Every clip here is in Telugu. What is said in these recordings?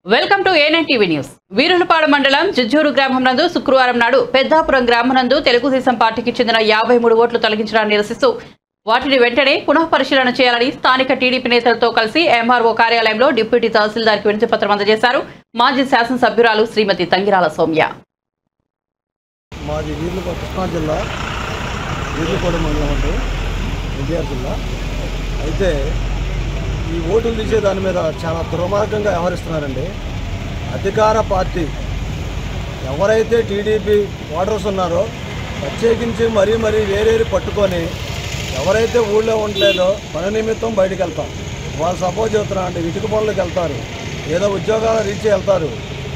welcome to A nine TV news Veerulapadu మండలం జుజ్జూరు గ్రామం నందు శుక్రవారం నాడు పెద్దాపురం గ్రామం నందు తెలుగుదేశం పార్టీకి చెందిన యాభై మూడు ఓట్లు తొలగించడాన్ని నిరసిస్తూ వాటిని వెంటనే పునః పరిశీలన చేయాలని స్థానిక టీడీపీ నేతలతో కలిసి ఎంఆర్ఓ కార్యాలయంలో డిప్యూటీ తహసీల్దార్కి వినతి పత్రం అందజేశారు మాజీ శాసనసభ్యురాలు శ్రీమతి తంగిరాల సౌమ్య మాది వీర్లపాడు కృష్ణా జిల్లా వీర్లపాడు మండలం అండి ఎన్టీఆర్ జిల్లా అయితే ఈ ఓటులు తీసే దాని మీద చాలా దుర్మార్గంగా వ్యవహరిస్తున్నారండి అధికార పార్టీ ఎవరైతే టీడీపీ ఓటర్స్ ఉన్నారో ప్రత్యేకించి మరీ మరీ వేరేరి పట్టుకొని ఎవరైతే ఊళ్ళో ఉండలేదో పని నిమిత్తం బయటికి వెళ్తాం వాళ్ళు సపోజ్ చెబుతున్నా అంటే ఇటుక పనులకు వెళ్తారు ఏదో ఉద్యోగాలు రీచ్ వెళ్తారు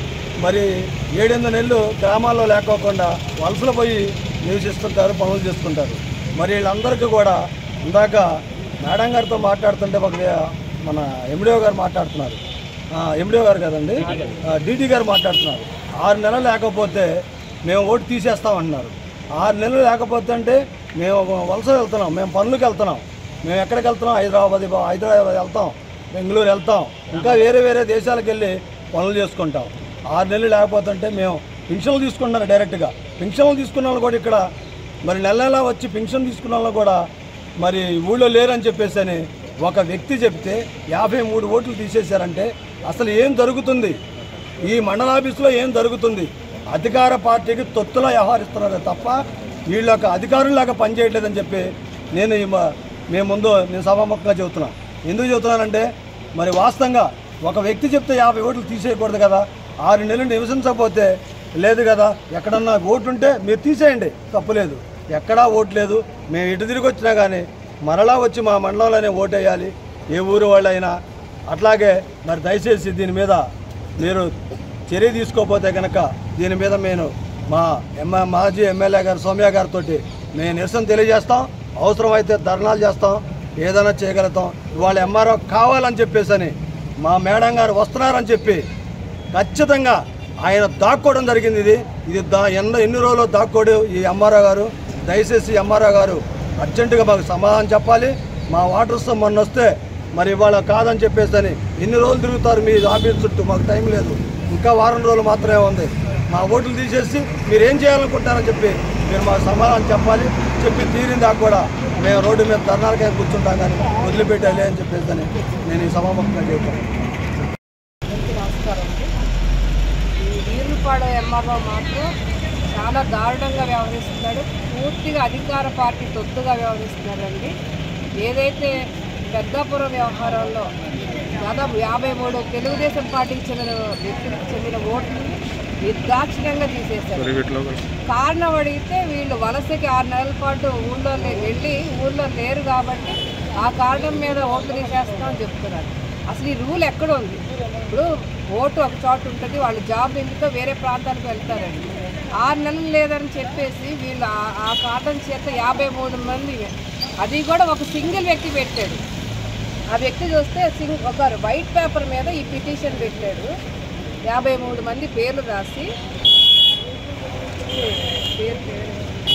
మరి ఏడెనిమిది నెలలు గ్రామాల్లో లేకోకుండా వలసలు పోయి నివసిస్తుంటారు పనులు చేసుకుంటారు మరి వీళ్ళందరికీ కూడా ఇందాక మేడం గారితో మాట్లాడుతుంటే ఒక మన ఎండిఓ గారు మాట్లాడుతున్నారు ఎండిఓ గారు కదండి డీటీ గారు మాట్లాడుతున్నారు ఆరు నెలలు లేకపోతే మేము ఓటు తీసేస్తామంటున్నారు ఆరు నెలలు లేకపోతే అంటే మేము వలస వెళ్తున్నాం మేము పనులకు వెళ్తున్నాం మేము ఎక్కడికి వెళ్తున్నాం హైదరాబాద్ హైదరాబాద్ వెళ్తాం బెంగళూరు వెళ్తాం ఇంకా వేరే వేరే దేశాలకు వెళ్ళి పనులు చేసుకుంటాం ఆరు నెలలు లేకపోతుంటే మేము పెన్షన్లు తీసుకున్నారు డైరెక్ట్గా పెన్షన్లు తీసుకున్న వాళ్ళు కూడా ఇక్కడ మరి నెల నెల వచ్చి పెన్షన్ తీసుకున్న వాళ్ళు కూడా మరి ఊళ్ళో లేరని చెప్పేసి అని ఒక వ్యక్తి చెప్తే యాభై మూడు ఓట్లు తీసేశారంటే అసలు ఏం జరుగుతుంది ఈ మండల ఆఫీసులో ఏం జరుగుతుంది అధికార పార్టీకి తొత్తులా వ్యవహరిస్తున్నారే తప్ప వీళ్ళ యొక్క అధికారులాగా పనిచేయట్లేదని చెప్పి నేను ఈ మ- మేము ముందు నేను సభాముఖంగా చెబుతున్నాను ఎందుకు చెబుతున్నానంటే మరి వాస్తవంగా ఒక వ్యక్తి చెప్తే యాభై ఓట్లు తీసేయకూడదు కదా ఆరు నెలలు నివసించకపోతే లేదు కదా ఎక్కడన్నా ఓటు ఉంటే మీరు తీసేయండి తప్పులేదు ఎక్కడా ఓటు లేదు మేము ఇటు తిరిగి వచ్చినా కానీ మరలా వచ్చి మా మండలంలోనే ఓటు వేయాలి ఏ ఊరు వాళ్ళైనా అట్లాగే మరి దయచేసి దీని మీద మీరు చర్య తీసుకోకపోతే కనుక దీని మీద నేను మా ఎమ్మ మాజీ ఎమ్మెల్యే గారు సౌమ్య గారితో మేము నిరసన తెలియజేస్తాం అవసరమైతే ధర్నాలు చేస్తాం ఏదైనా చేయగలుగుతాం ఇవాళ ఎంఆర్ఓ కావాలని చెప్పేసి మా మేడం గారు వస్తున్నారని చెప్పి ఖచ్చితంగా ఆయన దాక్కోవడం జరిగింది ఇది ఇది దా ఎన్న ఎన్ని రోజులు దాక్కోడు ఈ ఎంఆర్ఓ గారు దయచేసి ఎంఆర్ఓ గారు అర్జెంటుగా మాకు సమాధానం చెప్పాలి మా వాటర్స్ మొన్న వస్తే మరి ఇవాళ కాదని చెప్పేసి అని ఎన్ని రోజులు తిరుగుతారు మీ ఆఫీస్ చుట్టూ మాకు టైం లేదు ఇంకా వారం రోజులు మాత్రమే ఉంది మా ఓట్లు తీసేసి మీరు ఏం చేయాలనుకుంటారని చెప్పి మీరు మాకు సమాధానం చెప్పాలి చెప్పి తీరిందాక కూడా మేము రోడ్డు మీద ధర్నాలకే కూర్చుంటాం కానీ వదిలిపెట్టాలి అని చెప్పేసి అని నేను ఈ సభాముఖంగా చెబుతాను అందరికీ నమస్కారం అండి ఈ వీరులపాడు ఎంఆర్ఓ మాత్రం చాలా దారుణంగా వ్యవహరిస్తున్నాడు పూర్తిగా అధికార పార్టీ తొత్తుగా వ్యవహరిస్తున్నాడండి ఏదైతే పెద్దాపురం వ్యవహారంలో దాదాపు యాభై మూడు తెలుగుదేశం పార్టీకి చెందిన వ్యక్తులకు చెందిన ఓట్లు నిర్దాక్షిణ్యంగా తీసేశారు కారణం అడిగితే వీళ్ళు వలసకి ఆరు నెలల పాటు ఊళ్ళో లే- వెళ్ళి ఊళ్ళో లేరు కాబట్టి ఆ కారణం మీద ఓట్లు తీసేస్తామని చెప్తున్నారు అసలు ఈ రూల్ ఎక్కడ ఉంది ఇప్పుడు ఓటు ఒక చోట ఉంటుంది వాళ్ళు జాబ్ నిమిత్తం వేరే ప్రాంతానికి వెళ్తారండి ఆరు నెలలు లేదని చెప్పేసి వీళ్ళు ఆ- ఆ కారణం చేత యాభై మూడు మంది అది కూడా ఒక సింగిల్ వ్యక్తి పెట్టాడు ఆ వ్యక్తి చూస్తే సింగ్ ఒక వైట్ పేపర్ మీద ఈ పిటిషన్ పెట్టాడు యాభై మూడు మంది పేర్లు రాసి పేరు పేరు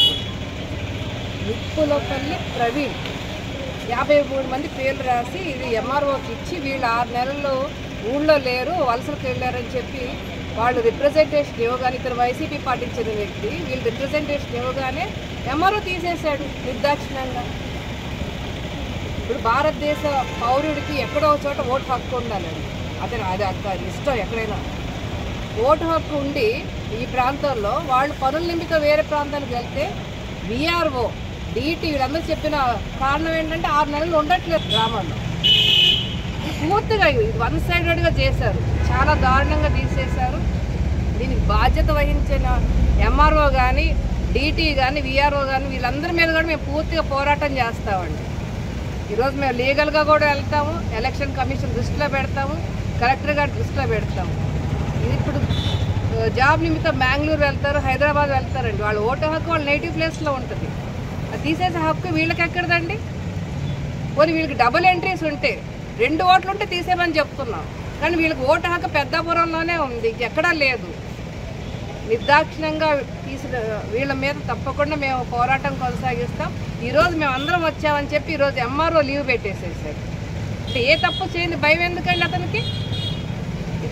నిప్పులపల్లి ప్రవీణ్ యాభై మూడు మంది పేర్లు రాసి ఇది ఎంఆర్ఓకి ఇచ్చి వీళ్ళు ఆరు నెలలు ఊళ్ళో లేరు వలసలకు వెళ్ళారని చెప్పి వాళ్ళు రిప్రజెంటేషన్ ఇవ్వగానే ఇతను వైసీపీ పార్టీకి చెందిన వ్యక్తి వీళ్ళు రిప్రజెంటేషన్ ఇవ్వగానే ఎంఆర్ఓ తీసేశాడు నిర్దాక్షిణంగా ఇప్పుడు భారతదేశ పౌరుడికి ఎక్కడో ఒక చోట ఓటు హక్కు ఉండాలండి అదే అది అది ఇష్టం ఎక్కడైనా ఓటు హక్కు ఉండి ఈ ప్రాంతంలో వాళ్ళు పనుల నిమిత్తం వేరే ప్రాంతానికి వెళ్తే విఆర్ఓ డిటి వీళ్ళందరూ చెప్పిన కారణం ఏంటంటే ఆరు నెలలు ఉండట్లేదు గ్రామాల్లో పూర్తిగా ఇది వన్ సైడెడ్గా చేశారు చాలా దారుణంగా తీసేశారు దీనికి బాధ్యత వహించిన ఎంఆర్ఓ కానీ డిటి కానీ విఆర్ఓ కానీ వీళ్ళందరి మీద కూడా మేము పూర్తిగా పోరాటం చేస్తామండి ఈరోజు మేము లీగల్గా కూడా వెళ్తాము ఎలక్షన్ కమిషన్ దృష్టిలో పెడతాము కలెక్టర్ గారి దృష్టిలో పెడతాము ఇది ఇప్పుడు ఆ, జాబ్ నిమిత్తం బెంగళూరు వెళ్తారు హైదరాబాద్ వెళ్తారండి వాళ్ళ ఓటు హక్కు వాళ్ళ నేటివ్ ప్లేస్లో ఉంటుంది అది తీసేసే హక్కు వీళ్ళకి ఎక్కడదండి పోనీ వీళ్ళకి డబుల్ ఎంట్రీస్ ఉంటే రెండు ఓట్లు ఉంటే తీసేమని చెప్తున్నాం కానీ వీళ్ళకి ఓటు హక్కు పెద్దాపురంలోనే ఉంది ఎక్కడా లేదు నిర్దాక్షిణ్యంగా తీసిన వీళ్ళ మీద తప్పకుండా మేము పోరాటం కొనసాగిస్తాం ఈరోజు మేము అందరం వచ్చామని చెప్పి ఈరోజు ఎంఆర్ఓ లీవ్ పెట్టేసేసారు అంటే ఏ తప్పు చేయని భయం ఎందుకండి అతనికి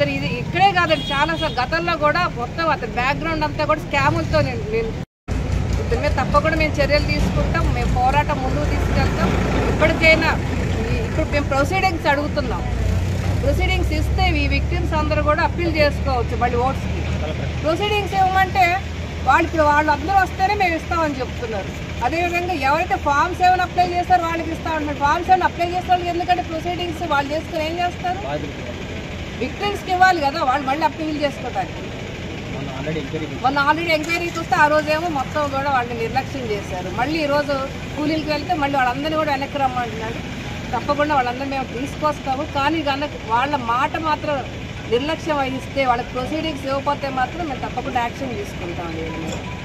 ఇతను ఇది ఇక్కడే కాదండి చాలా సార్లు గతంలో కూడా మొత్తం అతని బ్యాక్గ్రౌండ్ అంతా కూడా స్కాములతో నేను నేను ఇతని మీద తప్పకుండా మేము చర్యలు తీసుకుంటాం మేము పోరాటం ముందుకు తీసుకెళ్తాం ఇప్పటికైనా ఈ- ఇప్పుడు మేము ప్రొసీడింగ్స్ అడుగుతున్నాం ప్రొసీడింగ్స్ ఇస్తే ఈ విక్టిమ్స్ అందరూ కూడా అప్పీల్ చేసుకోవచ్చు మళ్ళీ ఓట్స్కి ప్రొసీడింగ్స్ ఇవ్వమంటే వాళ్ళు ఇప్పుడు వాళ్ళు అందరూ వస్తేనే మేము ఇస్తామని చెప్తున్నారు అదేవిధంగా ఎవరైతే ఫామ్ సెవెన్ అప్లై చేస్తారో వాళ్ళకి ఇస్తామంటున్నారు ఫామ్ సెవెన్ అప్లై చేసే వాళ్ళకి ఎందుకంటే ప్రొసీడింగ్స్ వాళ్ళు చేసుకుని ఏం చేస్తారు విక్టిమ్స్కి ఇవ్వాలి కదా వాళ్ళు మళ్ళీ అప్పీల్ చేసుకోవడానికి మొన్న ఆల్రెడీ ఎంక్వైరీకి వస్తే ఆ రోజేమో మొత్తం కూడా వాళ్ళని నిర్లక్ష్యం చేశారు మళ్ళీ ఈ రోజు కూలీలకు వెళ్తే మళ్ళీ వాళ్ళందరినీ కూడా వెనక్కి రమ్మంటున్నాడు తప్పకుండా వాళ్ళందరినీ మేము తీసుకొస్తాము కానీ కనుక వాళ్ళ మాట మాత్రం నిర్లక్ష్యం వహిస్తే వాళ్ళకి ప్రొసీడింగ్స్ ఇవ్వకపోతే మాత్రం మేము తప్పకుండా యాక్షన్ తీసుకుంటాం దీని మీద